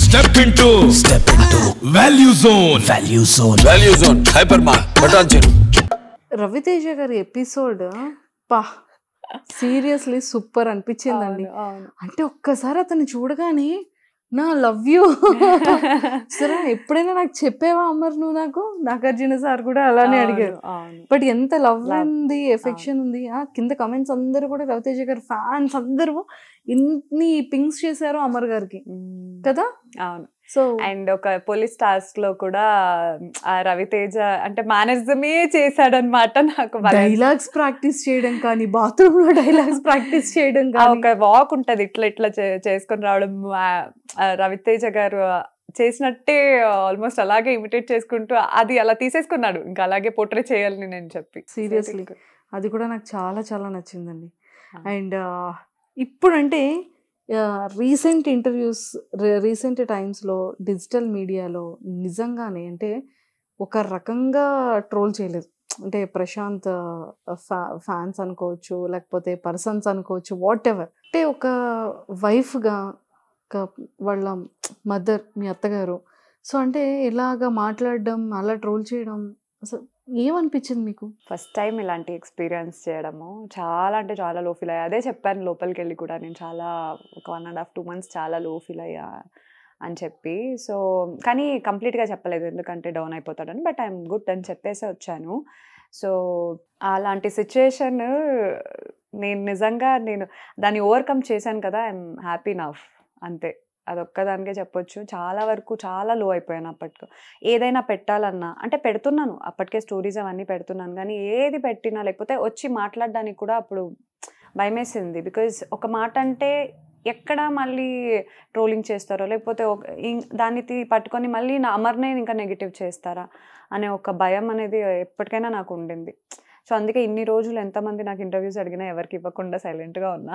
Step into step into value zone value zone value zone hyper మార్ బటాన్ చెరు రవితేజ గారి ఎపిసోడ్ పా సీరియస్లీ సూపర్ అనిపించిందండి అవును, అవును. అంటే ఒక్కసారి అతన్ని చూడగానే నా లవ్ యూ సరే ఎప్పుడైనా నాకు చెప్పేవా అమర్ నువ్వు నాకు నాగార్జున సార్ కూడా అలానే అవును, అడిగారు అవును. బట్ ఎంత లవ్ Love. ఉంది ఎఫెక్షన్ ఉంది ఆ కింద కమెంట్స్ అందరూ కూడా రవితేజ గారి ఫ్యాన్స్ అందరూ ఇన్ని పింగ్స్ చేశారు అమర్ గారికి మ్మ్. కదా అవును సో అండ్ ఒక పోలీస్ టాస్క్ లో కూడా ఆ రవితేజ అంటే మేనేజమే చేశాడనమాట నాకు బాగా- డైలాగ్స్ ప్రాక్టీస్ చేయడం కానీ బాత్రూమ్ లో డైలాగ్స్ ప్రాక్టీస్ చేయడం ఆ కానీ ఒక వాక్ ఉంటది ఇట్లా ఇట్లా చే- చేసుకొని రావడం ఆ, ఆ రవితేజ గారు చేసినట్టే ఆల్మోస్ట్ అలాగే ఇమిటేట్ చేసుకుంటూ అది అలా తీసేసుకున్నాడు ఇంకా అలాగే పోర్ట్రే చేయాలని నేను చెప్పి Seriously. అది కూడా నాకు చాలా చాలా నచ్చిందండి ఆ. అండ్ ఇప్పుడంటే రీసెంట్ ఇంటర్వ్యూస్ రీసెంట్ టైమ్స్లో డిజిటల్ మీడియాలో నిజంగానే అంటే ఒక రకంగా ట్రోల్ చేయలేదు అంటే ప్రశాంత్ ఫ్యాన్స్ అనుకోవచ్చు లేకపోతే పర్సన్స్ అనుకోవచ్చు వాట్ ఎవర్ అంటే ఒక వైఫ్గా ఒక వాళ్ళ మదర్ మీ అత్తగారు సో అంటే ఇలాగా మాట్లాడడం అలా ట్రోల్ చేయడం అసలు ఏమనిపించింది మీకు ఫస్ట్ టైం ఇలాంటి ఎక్స్పీరియన్స్ చేయడము చాలా అంటే చాలా లో ఫీల్ అయ్యా అదే చెప్పాను లోపలికి వెళ్ళి కూడా నేను చాలా ఒక one and half two months చాలా లో ఫీల్ అయ్యా అని చెప్పి సో కానీ కంప్లీట్గా చెప్పలేదు ఎందుకంటే డౌన్ అయిపోతాడని బట్ ఐఎమ్ గుడ్ అని చెప్పేసి వచ్చాను సో అలాంటి సిచ్యుయేషన్ నేను నిజంగా నేను దాన్ని ఓవర్కమ్ చేశాను కదా ఐఎమ్ హ్యాపీ నవ్ అంతే అదొక్కదానికే చెప్పొచ్చు చాలా వరకు చాలా లో అయిపోయాను అప్పటికి ఏదైనా పెట్టాలన్నా అంటే పెడుతున్నాను అప్పటికే స్టోరీస్ అవన్నీ పెడుతున్నాను కానీ ఏది పెట్టినా లేకపోతే వచ్చి మాట్లాడడానికి కూడా అప్పుడు భయమేసింది బికాజ్ ఒక మాట అంటే ఎక్కడ మళ్ళీ ట్రోలింగ్ చేస్తారో లేకపోతే ఒక- ఇం- దాన్ని తీ- పట్టుకొని మళ్ళీ నా అమర్నే ఇంకా నెగిటివ్ చేస్తారా అనే ఒక భయం అనేది ఎప్పటికైనా నాకు ఉండింది సో అందుకే ఇన్ని రోజులు ఎంతమంది నాకు ఇంటర్వ్యూస్ అడిగినా ఎవరికి ఇవ్వకుండా సైలెంట్గా ఉన్నా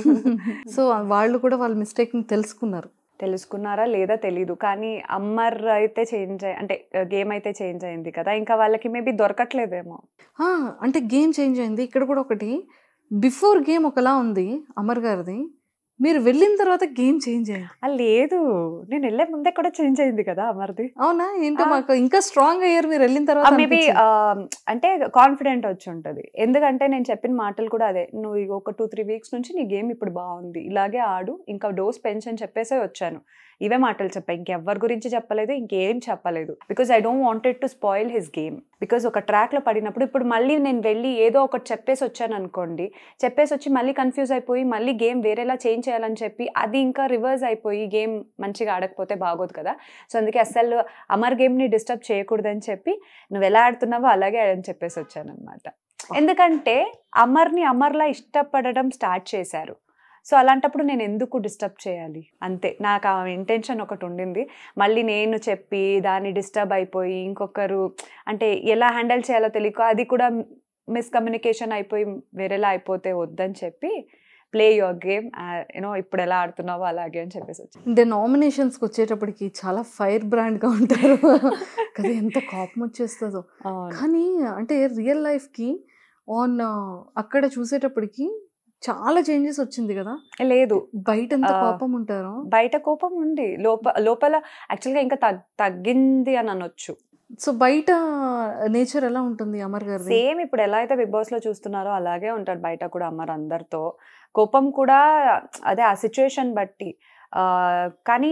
సో వాళ్ళు కూడా వాళ్ళ మిస్టేక్ని తెలుసుకున్నారు తెలుసుకున్నారా లేదా తెలీదు కానీ అమ్మర్ అయితే చేంజ్ అంటే గేమ్ అయితే చేంజ్ అయింది కదా ఇంకా వాళ్ళకి మేబీ దొరకట్లేదేమో ఆ, అంటే గేమ్ చేంజ్ అయింది ఇక్కడ కూడా ఒకటి బిఫోర్ గేమ్ ఒకలా ఉంది అమర్ గారిది మీరు వెళ్ళిన తర్వాత గేమ్ చేంజ్ అయింది ఆ, లేదు నేను వెళ్ళే ముందే కూడా చేంజ్ అయింది కదా అమర్ది అవునా ఏంటో ఆ. మాకు ఇంకా స్ట్రాంగ్ అయ్యారు మీరు వెళ్ళిన తర్వాత మేబీ అనిపించింది. అంటే కాన్ఫిడెంట్ వచ్చి ఉంటుంది ఎందుకంటే నేను చెప్పిన మాటలు కూడా అదే నువ్వు ఇగ ఒక టూ త్రీ వీక్స్ నుంచి నీ గేమ్ ఇప్పుడు బాగుంది ఇలాగే ఆడు ఇంకా డోస్ పెంచని చెప్పేసే వచ్చాను ఇవే మాటలు చెప్పా ఇంకెవ్వరి గురించి చెప్పలేదు ఇంకేం చెప్పలేదు because I don't wanted to spoil his game because ఒక ట్రాక్లో పడినప్పుడు ఇప్పుడు మళ్ళీ నేను వెళ్ళి ఏదో ఒకటి చెప్పేసి వచ్చాను అనుకోండి చెప్పేసి వచ్చి మళ్ళీ కన్ఫ్యూజ్ అయిపోయి మళ్ళీ గేమ్ వేరేలా చేంజ్ చేయాలని చెప్పి అది ఇంకా రివర్స్ అయిపోయి గేమ్ మంచిగా ఆడకపోతే బాగోదు కదా సో అందుకే అసలు అమర్ గేమ్ని డిస్టర్బ్ చేయకూడదని చెప్పి నువ్వు ఎలా ఆడుతున్నావో అలాగే ఆడని చెప్పేసి వచ్చాను అనమాట ఎందుకంటే అమర్ని అమర్లా ఇష్టపడడం స్టార్ట్ చేశారు సో అలాంటప్పుడు నేను ఎందుకు డిస్టర్బ్ చేయాలి అంతే నాకు ఆ ఇంటెన్షన్ ఒకటి ఉండింది మళ్ళీ నేను చెప్పి దాన్ని డిస్టర్బ్ అయిపోయి ఇంకొకరు అంటే ఎలా హ్యాండిల్ చేయాలో తెలియక అది కూడా మిస్కమ్యూనికేషన్ అయిపోయి వేరేలా అయిపోతే వద్దని చెప్పి ప్లే యువర్ గేమ్ యూనో ఇప్పుడు ఎలా ఆడుతున్నావో అలాగే అని చెప్పేసి వచ్చాను అంటే నామినేషన్స్కి వచ్చేటప్పటికి చాలా ఫైర్ బ్రాండ్గా ఉంటారు కదా ఎంత కోపం వచ్చేస్తుందో కానీ అంటే రియల్ లైఫ్కి ఆన్ అక్కడ చూసేటప్పటికి చాలా చేంజెస్ వచ్చింది కదా లేదు బయట ఎంత ఆ. కోపం ఉంటారో బయట కోపం ఉంది లోప లోపల యాక్చువల్గా ఇంకా తగ్- తగ్గింది అని అనొచ్చు సో బయట నేచర్ ఎలా ఉంటుంది అమర్ గారిది సేమ్ ఇప్పుడు ఎలా అయితే బిగ్ బాస్ లో చూస్తున్నారో అలాగే ఉంటాడు బయట కూడా అమ్మరు అందరితో కోపం కూడా అదే ఆ సిచ్యువేషన్ బట్టి ఆ, కానీ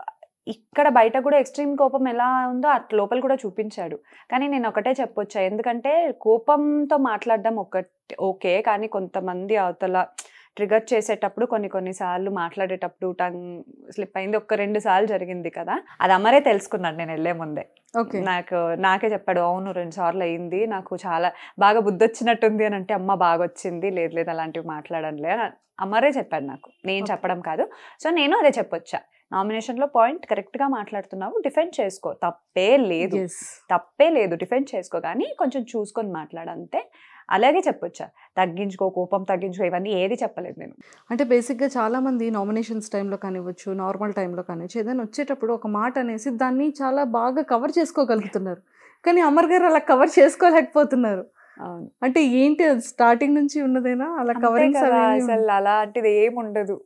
ఇక్కడ బయట కూడా ఎక్స్ట్రీమ్ కోపం ఎలా ఉందో అట్లా లోపల కూడా చూపించాడు కానీ నేను ఒకటే చెప్పొచ్చా ఎందుకంటే కోపంతో మాట్లాడడం ఒకటి ఓకే కానీ కొంతమంది అవతల ట్రిగర్ చేసేటప్పుడు కొన్ని కొన్నిసార్లు మాట్లాడేటప్పుడు టంగ్ స్లిప్ అయింది ఒక రెండు సార్లు జరిగింది కదా అది అమ్మరే తెలుసుకున్నాడు నేను వెళ్ళే ముందే ఓకే నాకు నాకే చెప్పాడు అవును రెండు సార్లు అయింది నాకు చాలా బాగా బుద్ధి వచ్చినట్టుంది అని అంటే అమ్మ బాగా వచ్చింది లేదు లేదు అలాంటివి మాట్లాడనులే అని అమ్మరే చెప్పాడు నాకు నేను Okay. చెప్పడం కాదు సో నేను అదే చెప్పొచ్చా నామినేషన్లో పాయింట్ కరెక్ట్గా మాట్లాడుతున్నావు డిఫెండ్ చేసుకో తప్పే లేదు ఎస్ తప్పే లేదు డిఫెండ్ చేసుకో కానీ కొంచెం చూసుకొని మాట్లాడంతే అలాగే చెప్పొచ్చా తగ్గించుకో కోపం తగ్గించుకో ఇవన్నీ ఏది చెప్పలేదు నేను అంటే బేసిక్గా చాలా మంది నామినేషన్స్ టైంలో కానివ్వచ్చు నార్మల్ టైంలో కానివ్వచ్చు ఏదైనా వచ్చేటప్పుడు ఒక మాట అనేసి దాన్ని చాలా బాగా కవర్ చేసుకోగలుగుతున్నారు కానీ అమర్ గారు అలా కవర్ చేసుకోలేకపోతున్నారు అవును అంటే ఏంటి స్టార్టింగ్ నుంచి ఉన్నదేనా అలా అంతే కవరింగ్ కదా, అసలు అలాంటిది ఏమి ఉండదు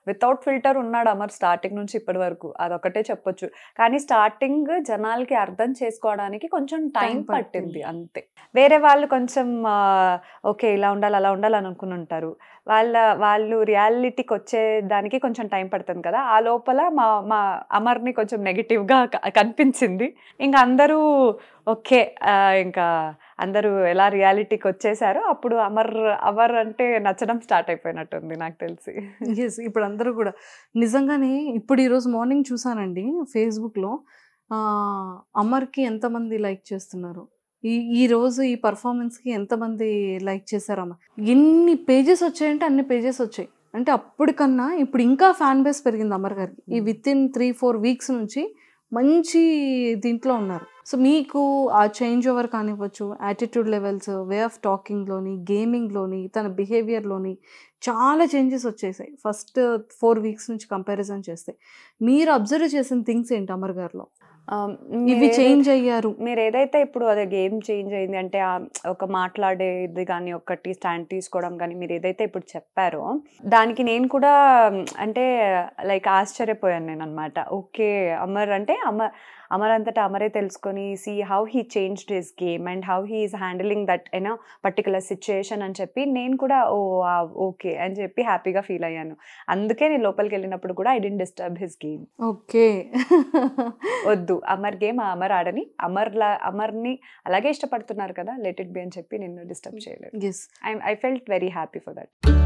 వితౌట్ ఫిల్టర్ ఉన్నాడు అమర్ స్టార్టింగ్ నుంచి ఇప్పటి వరకు అదొకటే చెప్పొచ్చు కానీ స్టార్టింగ్ జనాలకి అర్థం చేసుకోవడానికి కొంచెం టైం Time పట్టింది. పట్టింది అంతే వేరే వాళ్ళు కొంచెం ఓకే ఇలా ఉండాలి అలా ఉండాలి అని అనుకుని ఉంటారు వాళ్ళ వాళ్ళు రియాలిటీకి వచ్చే దానికి కొంచెం టైం పడుతుంది కదా ఆ లోపల మా మా అమర్ని కొంచెం నెగిటివ్గా కనిపించింది ఇంకా అందరూ ఓకే ఆ, ఇంకా అందరూ ఎలా రియాలిటీకి వచ్చేసారో అప్పుడు అమర్ అమర్ అంటే నచ్చడం స్టార్ట్ అయిపోయినట్టుంది నాకు తెలిసి ఎస్ ఇప్పుడు అందరూ కూడా నిజంగానే ఇప్పుడు ఈరోజు మార్నింగ్ చూసానండి ఫేస్బుక్లో అమర్కి ఎంతమంది లైక్ చేస్తున్నారు ఈ ఈ రోజు ఈ పర్ఫార్మెన్స్కి ఎంతమంది లైక్ చేశారు అమ్మ ఎన్ని పేజెస్ వచ్చాయంటే అన్ని పేజెస్ వచ్చాయి అంటే అప్పటికన్నా ఇప్పుడు ఇంకా ఫ్యాన్ బేస్ పెరిగింది అమర్ గారికి ఈ with in three four weeks నుంచి మంచి దీంట్లో ఉన్నారు సో మీకు ఆ చేంజ్ ఓవర్ కానివ్వచ్చు యాటిట్యూడ్ లెవెల్స్ వే ఆఫ్ టాకింగ్లోని గేమింగ్లోని తన బిహేవియర్లోని చాలా చేంజెస్ వచ్చేసాయి ఫస్ట్ ఫోర్ వీక్స్ నుంచి కంపారిజన్ చేస్తే మీరు అబ్జర్వ్ చేసిన థింగ్స్ ఏంటి అమర్ గారిలో ఆ, ఇవి మీరేదైతే- చేంజ్ అయ్యారు మీరు ఏదైతే ఇప్పుడు అదే గేమ్ చేంజ్ అయింది అంటే ఆ ఒక మాట్లాడేది కానీ ఒకటి స్టాండ్ తీసుకోవడం కానీ మీరు ఏదైతే ఇప్పుడు చెప్పారో దానికి నేను కూడా మ్, అంటే లైక్ ఆశ్చర్యపోయాను నేను అనమాట ఓకే అమర్ అంటే అమర్ అమర్ అంతటా అమరే తెలుసుకొని see how he change his game and how he is handling that any particular situation అని చెప్పి నేను కూడా ఓ ఓకే అని చెప్పి హ్యాపీగా ఫీల్ అయ్యాను అందుకే నేను లోపలికి వెళ్ళినప్పుడు కూడా I didn't disturb his game okay వద్దు అమర్ గేమ్ ఆ అమర్ ఆడని అమర్లా అమర్ని అలాగే ఇష్టపడుతున్నారు కదా లెట్ ఇట్ బి అని చెప్పి నిన్ను డిస్టర్బ్ చేయలేదు yes I I felt very happy for that